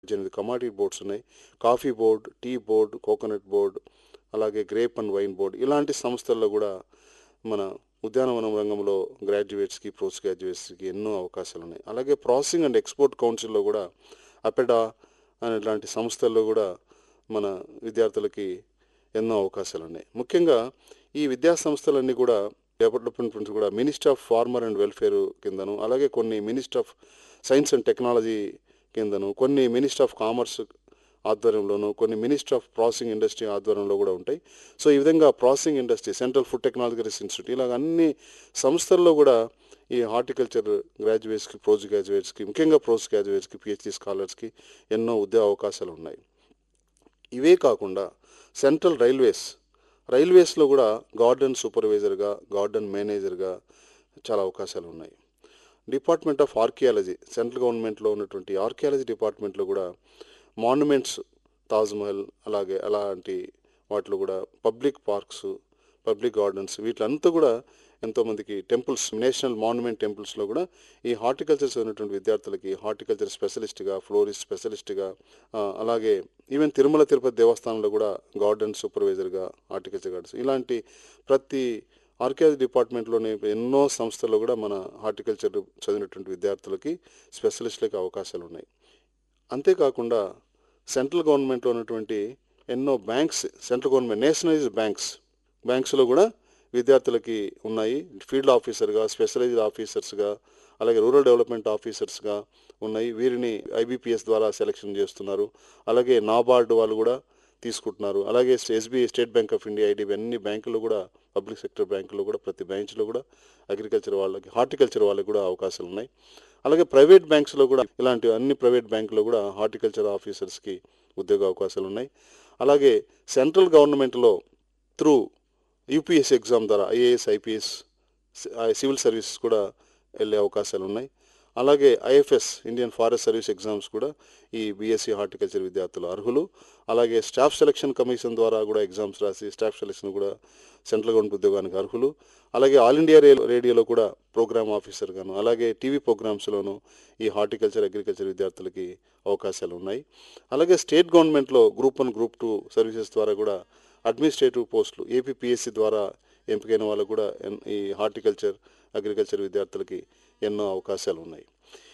ఎనిమిది commodity boards ఉన్నాయి coffee board tea board coconut board అలాగే గ్రేప్ అండ్ వైన్ బోర్డ్ ఇలాంటి సంస్థల్లో కూడా మన ఉద్యానవనం రంగంలో గ్రాడ్యుయేట్స్కి పోస్ట్ గ్రాడ్యుయేట్స్కి ఎన్నో అవకాశాలు ఉన్నాయి అలాగే ప్రాసెసింగ్ అండ్ ఎక్స్పోర్ట్ కౌన్సిల్లో కూడా అపెడా అనే ఇలాంటి సంస్థల్లో కూడా మన విద్యార్థులకి ఎన్నో అవకాశాలు ఉన్నాయి ముఖ్యంగా ఈ విద్యా సంస్థలన్నీ కూడా డెవలప్మెంట్ కూడా minister of farmer and welfare కిందను అలాగే కొన్ని minister of science and technology కిందను కొన్ని మినిస్టర్ ఆఫ్ కామర్స్ ఆధ్వర్యంలోను కొన్ని మినిస్టర్ ఆఫ్ ప్రాసెసింగ్ ఇండస్ట్రీ ఆధ్వర్యంలో కూడా ఉంటాయి సో ఈ విధంగా processing industry central food technology research institute ఇలాగ అన్ని సంస్థల్లో కూడా ఈ హార్టికల్చర్ గ్రాడ్యుయేట్స్కి పోస్ట్ గ్రాడ్యుయేట్స్కి ముఖ్యంగా పోస్ట్ గ్రాడ్యుయేట్స్కి పిహెచ్డి స్కాలర్స్కి ఎన్నో ఉద్యోగ అవకాశాలు ఉన్నాయి ఇవే కాకుండా సెంట్రల్ రైల్వేస్ రైల్వేస్లో కూడా గార్డెన్ సూపర్వైజర్గా గార్డెన్ మేనేజర్గా చాలా అవకాశాలు ఉన్నాయి డిపార్ట్మెంట్ ఆఫ్ ఆర్కియాలజీ సెంట్రల్ గవర్నమెంట్లో ఉన్నటువంటి ఆర్కియాలజీ డిపార్ట్మెంట్లో కూడా మాన్యుమెంట్స్ తాజ్మహల్ అలాగే అలాంటి వాటిలో కూడా పబ్లిక్ పార్క్స్ పబ్లిక్ గార్డెన్స్ వీటిలంతా కూడా ఎంతోమందికి టెంపుల్స్ నేషనల్ మాన్యుమెంట్ టెంపుల్స్లో కూడా ఈ హార్టికల్చర్ చదివినటువంటి విద్యార్థులకి హార్టికల్చర్ స్పెషలిస్ట్గా ఫ్లోరిస్ట్ స్పెషలిస్ట్గా అలాగే ఈవెన్ తిరుమల తిరుపతి దేవస్థానంలో కూడా గార్డెన్ సూపర్వైజర్గా హార్టికల్చర్ గార్డెన్స్ ఇలాంటి ప్రతి ఆర్కియాలజీ డిపార్ట్మెంట్లోని ఎన్నో సంస్థల్లో కూడా మన హార్టికల్చర్ చదివినటువంటి విద్యార్థులకి స్పెషలిస్టులకి అవకాశాలు ఉన్నాయి అంతేకాకుండా సెంట్రల్ గవర్నమెంట్లో ఉన్నటువంటి ఎన్నో banks central government nationalised banks బ్యాంక్స్లో కూడా విద్యార్థులకి ఉన్నాయి ఫీల్డ్ ఆఫీసర్గా స్పెషలైజ్డ్ ఆఫీసర్స్గా అలాగే రూరల్ డెవలప్మెంట్ ఆఫీసర్స్గా ఉన్నాయి వీరిని ఐబీపీఎస్ ద్వారా సెలెక్షన్ చేస్తున్నారు అలాగే నాబార్డ్ వాళ్ళు కూడా తీసుకుంటున్నారు అలాగే SBI state bank of India IDBI అన్ని బ్యాంకులు కూడా పబ్లిక్ సెక్టర్ బ్యాంకులు కూడా ప్రతి బ్రాంచ్లో కూడా అగ్రికల్చర్ వాళ్ళకి హార్టికల్చర్ వాళ్ళకి కూడా అవకాశాలు ఉన్నాయి అలాగే ప్రైవేట్ బ్యాంక్స్లో కూడా ఇలాంటి అన్ని ప్రైవేట్ బ్యాంకులో కూడా హార్టికల్చర్ ఆఫీసర్స్కి ఉద్యోగ అవకాశాలు ఉన్నాయి అలాగే సెంట్రల్ గవర్నమెంట్లో త్రూ యూపీఎస్సీ ఎగ్జామ్ ద్వారా ఐఏఎస్ ఐపీఎస్ సివిల్ సర్వీస్ కూడా వెళ్ళే అవకాశాలు ఉన్నాయి అలాగే IFS Indian forest service exams కూడా ఈ బీఎస్సీ హార్టికల్చర్ విద్యార్థులు అర్హులు అలాగే స్టాఫ్ సెలక్షన్ కమిషన్ ద్వారా కూడా ఎగ్జామ్స్ రాసి స్టాఫ్ సెలక్షన్ కూడా సెంట్రల్ గవర్నమెంట్ ఉద్యోగానికి అర్హులు అలాగే ఆల్ ఇండియా రేడియోలో కూడా ప్రోగ్రామ్ ఆఫీసర్ గాను అలాగే టీవీ ప్రోగ్రామ్స్లోను ఈ హార్టికల్చర్ అగ్రికల్చర్ విద్యార్థులకి అవకాశాలు ఉన్నాయి అలాగే స్టేట్ గవర్నమెంట్లో group one group two services ద్వారా కూడా అడ్మినిస్ట్రేటివ్ పోస్టులు ఏపీపీఎస్సీ ద్వారా ఎంపికైన వాళ్ళకు కూడా ఈ హార్టికల్చర్ అగ్రికల్చర్ విద్యార్థులకి ఎన్నో అవకాశాలు ఉన్నాయి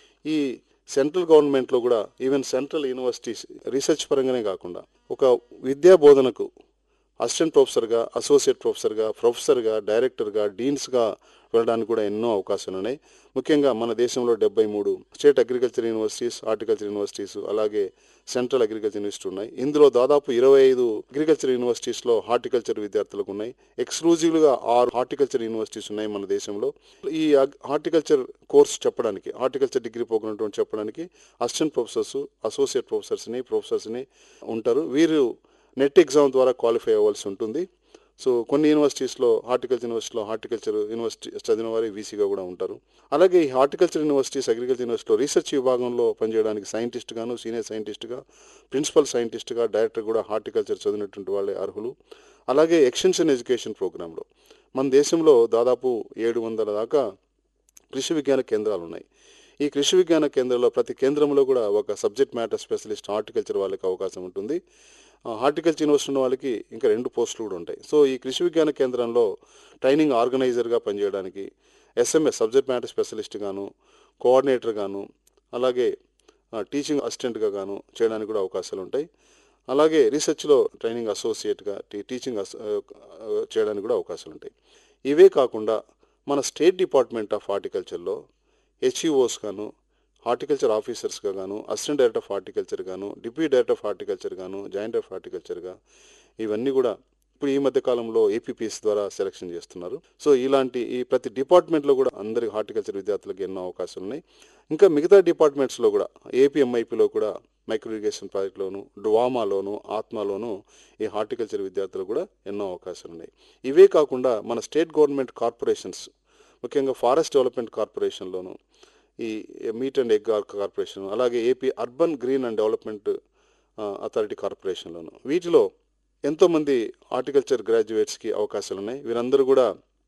ఈ సెంట్రల్ గవర్నమెంట్లో కూడా ఈవెన్ సెంట్రల్ యూనివర్సిటీస్ రీసెర్చ్ పరంగానే కాకుండా ఒక విద్యా బోధనకు అసిస్టెంట్ ప్రొఫెసర్గా అసోసియేట్ ప్రొఫెసర్గా ప్రొఫెసర్గా డైరెక్టర్గా డీన్స్గా వెళ్ళడానికి కూడా ఎన్నో అవకాశాలు ఉన్నాయి ముఖ్యంగా మన దేశంలో డెబ్బై మూడు state agriculture universities horticulture universities అలాగే సెంట్రల్ అగ్రికల్చర్ యూనివర్సిటీ ఉన్నాయి ఇందులో దాదాపు ఇరవై ఐదు అగ్రికల్చర్ యూనివర్సిటీస్లో హార్టికల్చర్ విద్యార్థులకు ఉన్నాయి ఎక్స్క్లూజివ్గా ఆరు హార్టికల్చర్ యూనివర్సిటీస్ ఉన్నాయి మన దేశంలో ఈ హార్టికల్చర్ కోర్స్ చెప్పడానికి హార్టికల్చర్ డిగ్రీ ప్రోగ్రామ్ చెప్పడానికి అసిస్టెంట్ ప్రొఫెసర్స్ అసోసియేట్ ప్రొఫెసర్స్ని ప్రొఫెసర్స్ని ఉంటారు వీరు నెట్ ఎగ్జామ్ ద్వారా క్వాలిఫై అవ్వాల్సి ఉంటుంది సో కొన్ని యూనివర్సిటీస్లో హార్టికల్చర్ యూనివర్సిటీలో హార్టికల్చర్ యూనివర్సిటీ చదివిన వారు వీసీగా కూడా ఉంటారు అలాగే ఈ హార్టికల్చర్ యూనివర్సిటీస్ అగ్రికల్చర్ యూనివర్సిటీలో రీసెర్చ్ విభాగంలో పనిచేయడానికి సైంటిస్ట్గాను సీనియర్ సైంటిస్ట్గా ప్రిన్సిపల్ సైంటిస్ట్గా డైరెక్టర్ కూడా హార్టికల్చర్ చదివినటువంటి వాళ్ళే అర్హులు అలాగే ఎక్స్టెన్షన్ ఎడ్యుకేషన్ ప్రోగ్రాంలో మన దేశంలో దాదాపు ఏడు వందల దాకా కృషి విజ్ఞాన కేంద్రాలు ఉన్నాయి ఈ కృషి విజ్ఞాన కేంద్రంలో ప్రతి కేంద్రంలో కూడా ఒక సబ్జెక్ట్ మ్యాటర్ స్పెషలిస్ట్ హార్టికల్చర్ వాళ్ళకి అవకాశం ఉంటుంది హార్టికల్చర్ యూనివర్సిటీ ఉన్న వాళ్ళకి ఇంకా రెండు పోస్టులు కూడా ఉంటాయి సో ఈ కృషి విజ్ఞాన కేంద్రంలో ట్రైనింగ్ ఆర్గనైజర్గా పనిచేయడానికి ఎస్ఎంఎస్ సబ్జెక్ట్ మ్యాటర్ స్పెషలిస్ట్ గాను కోఆర్డినేటర్ గాను అలాగే టీచింగ్ అసిస్టెంట్గా గాను చేయడానికి కూడా అవకాశాలు ఉంటాయి అలాగే రీసెర్చ్లో ట్రైనింగ్ అసోసియేట్గా టీచింగ్ చేయడానికి కూడా అవకాశాలు ఉంటాయి ఇవే కాకుండా మన స్టేట్ డిపార్ట్మెంట్ ఆఫ్ హార్టికల్చర్లో హెచ్ఈఓస్ గాను హార్టికల్చర్ ఆఫీసర్స్గా గాను అసిస్టెంట్ డైరెక్టర్ ఆఫ్ హార్టికల్చర్ గాను డిప్యూటీ డైరెక్టర్ ఆఫ్ హార్టికల్చర్ గాను జాయింట్ ఆఫ్ హార్టికల్చర్గా ఇవన్నీ కూడా ఇప్పుడు ఈ మధ్య కాలంలో ఏపీపీఎస్ ద్వారా సెలక్షన్ చేస్తున్నారు సో ఇలాంటి ఈ ప్రతి డిపార్ట్మెంట్లో కూడా అందరి హార్టికల్చర్ విద్యార్థులకు ఎన్నో అవకాశాలు ఉన్నాయి ఇంకా మిగతా డిపార్ట్మెంట్స్లో కూడా ఏపీఎంఐపీలో కూడా మైక్రో ఇరిగేషన్ ప్రాజెక్టులోను డ్వామాలోను ఆత్మలోను ఈ హార్టికల్చర్ విద్యార్థులకు కూడా ఎన్నో అవకాశాలు ఉన్నాయి ఇవే కాకుండా మన స్టేట్ గవర్నమెంట్ కార్పొరేషన్స్ ముఖ్యంగా ఫారెస్ట్ డెవలప్మెంట్ కార్పొరేషన్లోను ఈ మీట్ అండ్ ఎగ్ కార్పొరేషన్ అలాగే AP urban green and development authority కార్పొరేషన్లోను వీటిలో ఎంతోమంది హార్టికల్చర్ గ్రాడ్యుయేట్స్కి అవకాశాలు ఉన్నాయి వీరందరూ కూడా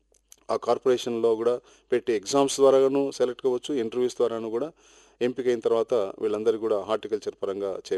ఆ కార్పొరేషన్లో కూడా పెట్టే ఎగ్జామ్స్ ద్వారాను సెలెక్ట్ కావచ్చు ఇంటర్వ్యూస్ ద్వారాను కూడా ఎంపిక అయిన తర్వాత వీళ్ళందరూ కూడా హార్టికల్చర్ పరంగా చే